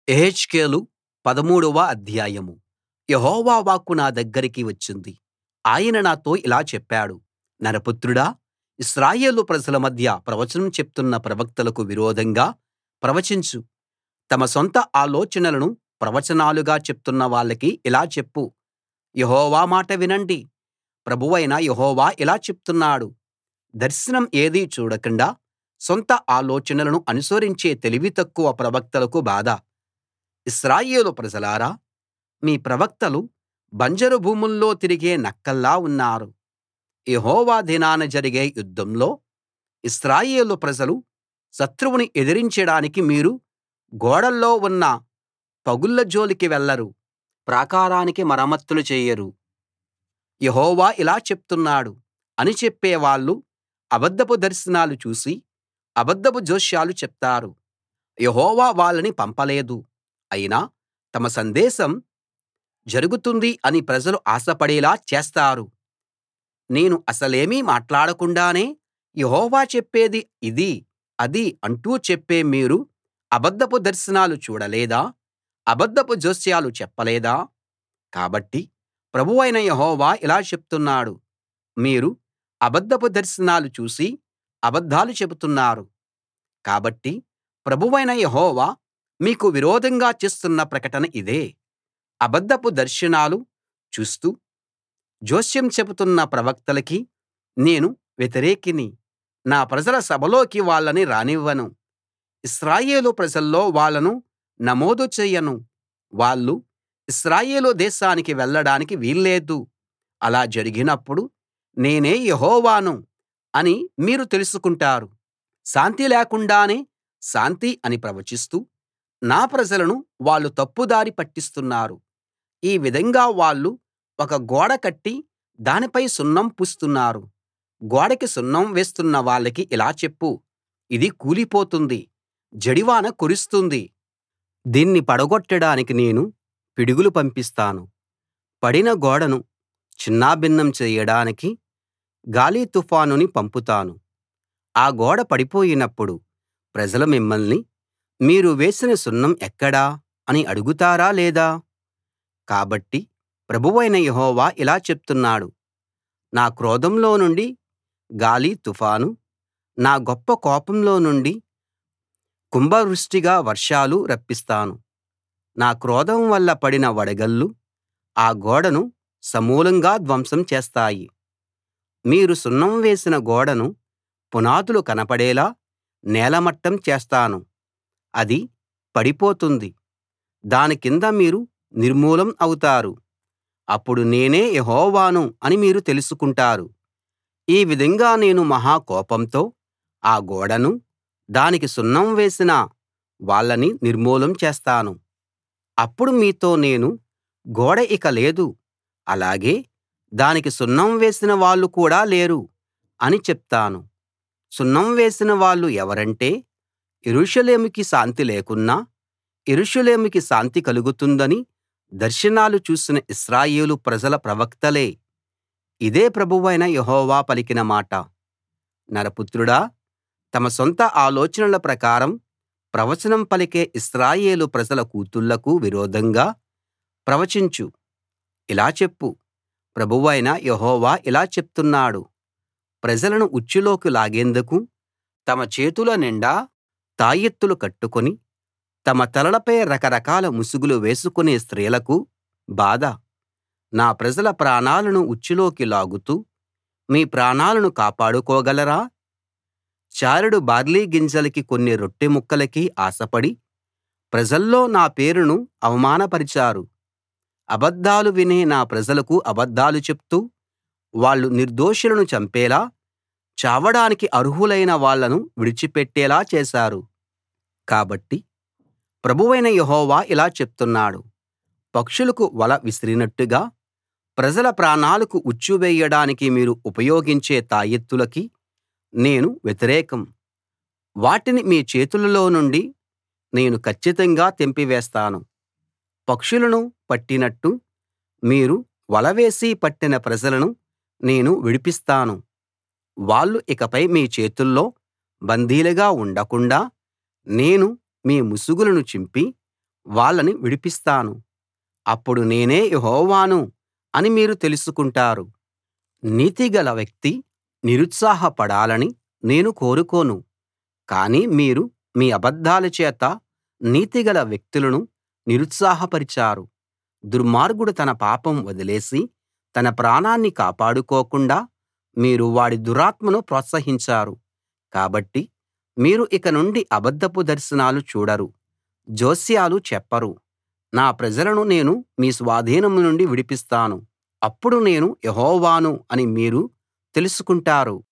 యెహెజ్కేలు పదమూడవ అధ్యాయం యెహోవా వాక్కు నా దగ్గరికి వచ్చింది ఆయన నాతో ఇలా చెప్పాడు నరపుత్రుడా ఇశ్రాయేలు ప్రజల మధ్య ప్రవచనం చెప్తున్న ప్రవక్తలకు విరోధంగా ప్రవచించు తమ సొంత ఆలోచనలను ప్రవచనాలుగా చెప్తున్న వాళ్ళకి ఇలా చెప్పు యెహోవా మాట వినండి ప్రభువైన యెహోవా ఇలా చెప్తున్నాడు దర్శనం ఏదీ చూడకుండా సొంత ఆలోచనలను అనుసరించే తెలివి తక్కువ ప్రవక్తలకు బాధ ఇశ్రాయేలు ప్రజలారా మీ ప్రవక్తలు బంజరు భూముల్లో తిరిగే నక్కల్లా ఉన్నారు యెహోవా దినాన జరిగే యుద్ధంలో ఇశ్రాయేలు ప్రజలు శత్రువుని ఎదిరించడానికి మీరు గోడల్లో ఉన్న పగుళ్ళ జోలికి వెళ్లరు ప్రాకారానికి మరమ్మతులు చెయ్యరు యెహోవా ఇలా చెప్తున్నాడు అని చెప్పేవాళ్ళు అబద్ధపు దర్శనాలు చూసి అబద్ధపు జోస్యాలు చెప్తారు యెహోవా వాళ్ళని పంపలేదు అయినా తమ సందేశం జరుగుతుంది అని ప్రజలు ఆశపడేలా చేస్తారు నేను అసలేమీ మాట్లాడకుండానే యెహోవా చెప్పేది ఇది అది అంటూ చెప్పే మీరు అబద్ధపు దర్శనాలు చూడలేదా అబద్ధపు జోస్యాలు చెప్పలేదా కాబట్టి ప్రభువైన యెహోవా ఇలా చెప్తున్నాడు మీరు అబద్ధపు దర్శనాలు చూసి అబద్ధాలు చెబుతున్నారు కాబట్టి ప్రభువైన యెహోవా మీకు విరోధంగా చేస్తున్న ప్రకటన ఇదే అబద్ధపు దర్శనాలు చూస్తూ జోస్యం చెబుతున్న ప్రవక్తలకి నేను వ్యతిరేకిని నా ప్రజల సభలోకి వాళ్ళని రానివ్వను ఇశ్రాయేలు ప్రజల్లో వాళ్ళను నమోదు చెయ్యను వాళ్ళు ఇశ్రాయేలు దేశానికి వెళ్ళడానికి వీల్లేదు అలా జరిగినప్పుడు నేనే యెహోవాను అని మీరు తెలుసుకుంటారు శాంతి లేకుండానే శాంతి అని ప్రవచిస్తూ నా ప్రజలను వాళ్ళు తప్పుదారి పట్టిస్తున్నారు ఈ విధంగా వాళ్ళు ఒక గోడ కట్టి దానిపై సున్నం పూస్తున్నారు గోడకి సున్నం వేస్తున్న వాళ్ళకి ఇలా చెప్పు ఇది కూలిపోతుంది జడివాన కురుస్తుంది దీన్ని పడగొట్టడానికి నేను పిడుగులు పంపిస్తాను పడిన గోడను చిన్నాభిన్నం చేయడానికి గాలి తుఫానుని పంపుతాను ఆ గోడ పడిపోయినప్పుడు ప్రజలు మిమ్మల్ని మీరు వేసిన సున్నం ఎక్కడ అని అడుగుతారా లేదా కాబట్టి ప్రభువైన యెహోవా ఇలా చెప్తున్నాడు నా క్రోధంలో నుండి గాలి తుఫాను నా గొప్ప కోపంలో నుండి కుంభవృష్టిగా వర్షాలు రప్పిస్తాను నా క్రోధం వల్ల పడిన వడగళ్ళు ఆ గోడను సమూలంగా ధ్వంసం చేస్తాయి మీరు సున్నం వేసిన గోడను పునాదులు కనపడేలా నేలమట్టం చేస్తాను అది పడిపోతుంది దాని కింద మీరు నిర్మూలం అవుతారు అప్పుడు నేనే యెహోవాను అని మీరు తెలుసుకుంటారు ఈ విధంగా నేను మహా కోపంతో ఆ గోడను దానికి సున్నం వేసిన వాళ్ళని నిర్మూలం చేస్తాను అప్పుడు మీతో నేను గోడ ఇక లేదు అలాగే దానికి సున్నం వేసిన వాళ్ళు కూడా లేరు అని చెప్తాను సున్నం వేసిన వాళ్ళు ఎవరంటే యెరూషలేముకి శాంతి లేకున్నా యెరూషలేముకి శాంతి కలుగుతుందని దర్శనాలు చూసిన ఇశ్రాయేలు ప్రజల ప్రవక్తలే ఇదే ప్రభువైన యెహోవా పలికిన మాట నరపుత్రుడా తమ సొంత ఆలోచనల ప్రకారం ప్రవచనం పలికే ఇశ్రాయేలు ప్రజల కూతుళ్ళకు విరోధంగా ప్రవచించు ఇలా చెప్పు ప్రభువైన యెహోవా ఇలా చెప్తున్నాడు ప్రజలను ఉచ్చులోకి లాగేందుకు తమ చేతుల నిండా తాయెత్తులు కట్టుకుని తమ తలలపై రకరకాల ముసుగులు వేసుకునే స్త్రీలకు బాధ నా ప్రజల ప్రాణాలను ఉచ్చులోకి లాగుతూ మీ ప్రాణాలను కాపాడుకోగలరా చారెడు బార్లీ గింజలకి కొన్ని రొట్టె ముక్కలకి ఆశపడి ప్రజల్లో నా పేరును అవమానపరిచారు అబద్ధాలు వినే నా ప్రజలకు అబద్ధాలు చెప్తూ వాళ్ళు నిర్దోషులను చంపేలా చావడానికి అర్హులైన వాళ్ళను విడిచిపెట్టేలా చేశారు కాబట్టి ప్రభువైన యెహోవా ఇలా చెప్తున్నాడు పక్షులకు వల విసిరినట్టుగా ప్రజల ప్రాణాలకు ఉచ్చు వేయడానికి మీరు ఉపయోగించే తాయెత్తులకి నేను వ్యతిరేకం వాటిని మీ చేతులలో నుండి నేను కచ్చితంగా తెంపివేస్తాను పక్షులను పట్టినట్టు మీరు వల వేసి పట్టిన ప్రజలను నేను విడిపిస్తాను వాళ్ళు ఇకపై మీ చేతుల్లో బందీలుగా ఉండకుండాా నేను మీ ముసుగులను చింపి వాళ్ళని విడిపిస్తాను అప్పుడు నేనే యెహోవాను అని మీరు తెలుసుకుంటారు నీతిగల వ్యక్తి నిరుత్సాహపడాలని నేను కోరుకోను కానీ మీరు మీ అబద్ధాల చేత నీతిగల వ్యక్తులను నిరుత్సాహపరిచారు దుర్మార్గుడు తన పాపం వదిలేసి తన ప్రాణాన్ని కాపాడుకోకుండా మీరు వాడి దురాత్మను ప్రోత్సహించారు కాబట్టి మీరు ఇక నుండి అబద్ధపు దర్శనాలు చూడరు జోస్యాలు చెప్పరు నా ప్రజలను నేను మీ స్వాధీనం నుండి విడిపిస్తాను అప్పుడు నేను యెహోవాను అని మీరు తెలుసుకుంటారు